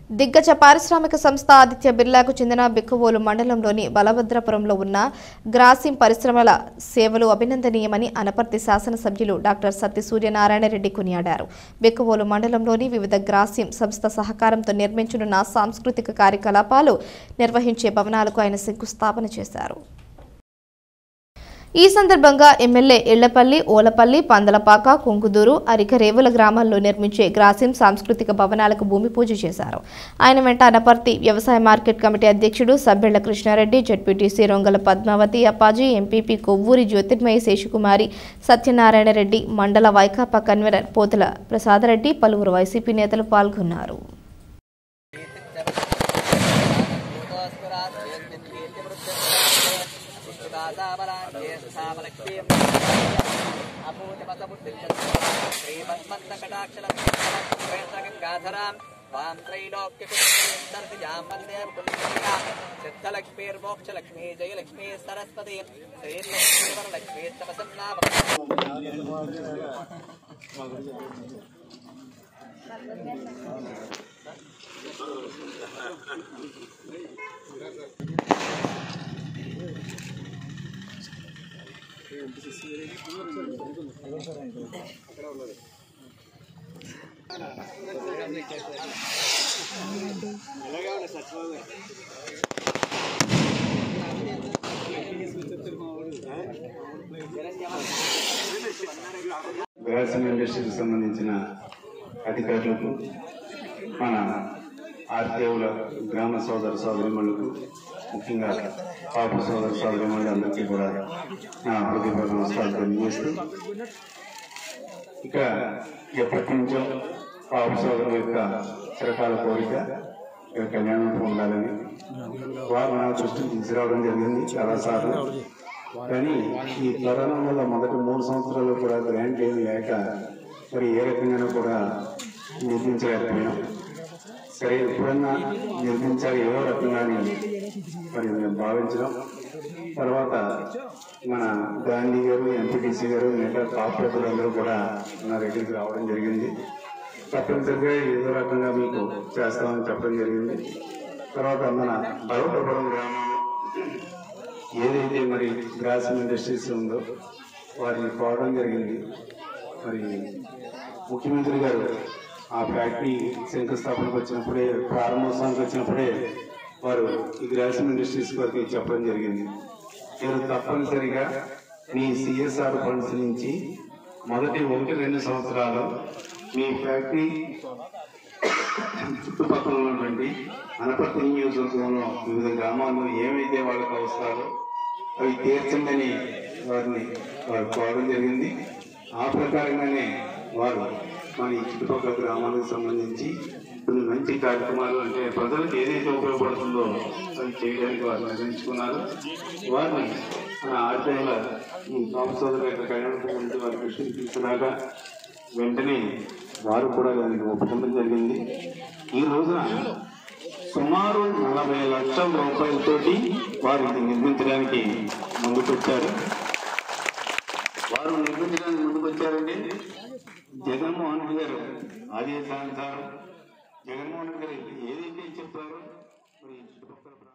దిగ్గజ పారిశ్రామిక సంస్థ ఆదిత్య బిర్లాకు చెందిన బిక్కువోలు మండలంలోని బలభద్రపురంలో ఉన్న గ్రాసిం పరిశ్రమల సేవలు అభినందనీయమని అనపర్తి శాసనసభ్యులు డాక్టర్ సత్తి సూర్యనారాయణ రెడ్డి కొనియాడారు బిక్కువోలు మండలంలోని వివిధ గ్రాసిం సంస్థ సహకారంతో నిర్మించనున్న సాంస్కృతిక కార్యకలాపాలు నిర్వహించే భవనాలకు ఆయన శంకుస్థాపన చేశారు ఈ సందర్భంగా ఎమ్మెల్యే ఇళ్లపల్లి ఓలపల్లి పందలపాక కుంకుదూరు అరికరేవుల గ్రామాల్లో నిర్మించే గ్రాసిం సాంస్కృతిక భవనాలకు భూమి పూజ చేశారు ఆయన వెంట అనపర్తి వ్యవసాయ మార్కెట్ కమిటీ అధ్యక్షుడు సబ్బెళ్ల కృష్ణారెడ్డి జడ్పీటీసీ రొంగల పద్మావతి అప్పాజీ ఎంపీపీ కొవ్వూరి జ్యోతిర్మయి శేషకుమారి సత్యనారాయణ రెడ్డి మండల వైకాపా కన్వీనర్ పోతుల ప్రసాదరెడ్డి పలువురు వైసీపీ నేతలు పాల్గొన్నారు సిద్ధలక్ష్మీర్మోక్షలక్ష్మీ జయలక్ష్మీ సరస్వతి శ్రీలక్ష్మీ వరలక్ష్మీ తపసన్నామ గ్రాసిమ్ ఇండస్ట్రీకి సంబంధించిన అధికారులకు మన ఆర్టీఓల గ్రామ సోదర సోదరిమణులకు ముఖ్యంగా పాప సోదర సోదరిమణులు అందరికీ కూడా నా హృదయపూర్వక నమస్కారాలు తెలియజేస్తూ ఇక ఎప్పటి నుంచో పాప సోదరుల యొక్క చిరకాల కోరిక ఇక్కడ కళ్యాణం ఉండాలని వారు నా దృష్టికి తీసుకురావడం జరిగింది చాలాసార్లు కానీ ఈ కరోనా వల్ల మొదటి మూడు సంవత్సరాలు కూడా గ్రాంట్ ఏమి లేక మరి ఏ రకంగానూ కూడా నిర్మించలేకపోయాం సరే ఎప్పుడన్నా నిర్మించాలి ఏదో రకంగాని మరి మేము భావించడం తర్వాత మన గాంధీ గారు ఎంపీటీసీ గారు మిగతా కార్పొరేటర్లు అందరూ కూడా నా దగ్గరికి రావడం జరిగింది తప్పనిసరిగా ఏదో రకంగా మీకు చేస్తామని చెప్పడం జరిగింది తర్వాత మన బలవటపురం గ్రామంలో ఏదైతే మరి గ్రాసిమ్ ఇండస్ట్రీస్ ఉందో వారిని కోరడం జరిగింది మరి ముఖ్యమంత్రి గారు ఆ ఫ్యాక్టరీ శంకుస్థాపనకు వచ్చినప్పుడే ప్రారంభోత్సవానికి వచ్చినప్పుడే వారు ఈ గ్రాసిమ్ ఇండస్ట్రీస్ వారికి చెప్పడం జరిగింది మీరు తప్పనిసరిగా మీ సిఎస్ఆర్ ఫండ్స్ నుంచి మొదటి ఒకటి రెండు సంవత్సరాలు మీ ఫ్యాక్టరీ చుట్టుపక్కల ఉన్నటువంటి అనపర్తి నియోజకవర్గంలో వివిధ గ్రామాల్లో ఏమైతే వాళ్ళకి అవసరాలో అవి తీర్చండి వారిని వారు కోరడం జరిగింది ఆ ప్రకారంగానే వారు మన ఈ చుట్టుపక్కల గ్రామాలకు సంబంధించి కొన్ని మంచి కార్యక్రమాలు అంటే ప్రజలకు ఏదైతే ఉపయోగపడుతుందో అవి చేయడానికి వారు నిర్ణయించుకున్నారు వారిని మన ఆర్టీఐల ఈ కాపు సోదరుల యొక్క కళ్యాణ వారి దృష్టికి తీసుకురాగా వెంటనే వారు కూడా దానికి ఒప్పుకోవడం జరిగింది ఈ రోజున సుమారు నలభై లక్షల రూపాయలతోటి వారు ఇది నిర్మించడానికి ముందుకొచ్చారు వారు నిర్మించడానికి ముందుకొచ్చారండి జగన్మోహన్ రెడ్డి గారు ఆదేశానుసారం జగన్మోహన్ రెడ్డి గారు ఏదైతే చెప్పారో మరి చుట్టుపక్కల